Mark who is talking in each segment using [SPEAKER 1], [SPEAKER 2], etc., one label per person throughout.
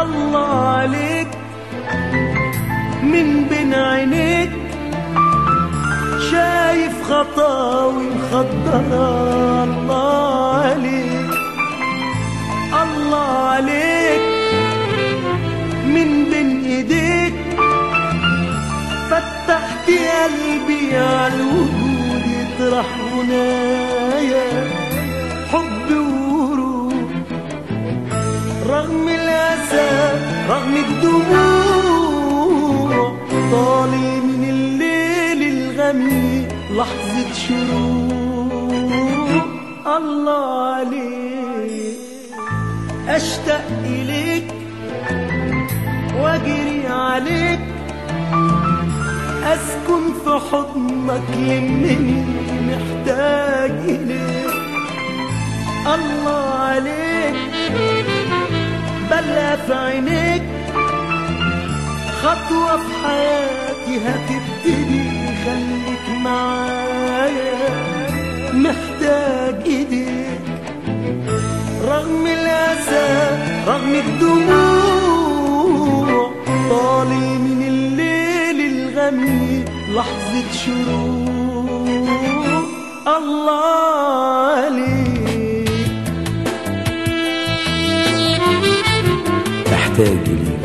[SPEAKER 1] الله عليك من بين عينيك شايف خطاوي مخضرة الله عليك الله عليك من بين ايديك فتحت قلبي على الوجود يطرح غنايا حب وروح رغم الأسى رغم الدموع طالي من الليل الغميق لحظة شروق الله عليك أشتاق إليك وأجري عليك أسكن في حضنك يمني محتاج إليك الله عليك بلا في عينيك خطوة في حياتي هتبتدي خليك معايا محتاج ايديك رغم الأسى رغم الدموع طالي من الليل الغميق لحظة شروق الله عليك
[SPEAKER 2] احتاج ليك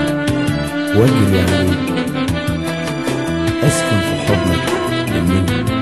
[SPEAKER 2] واجري عليك اسكن في حضنك مني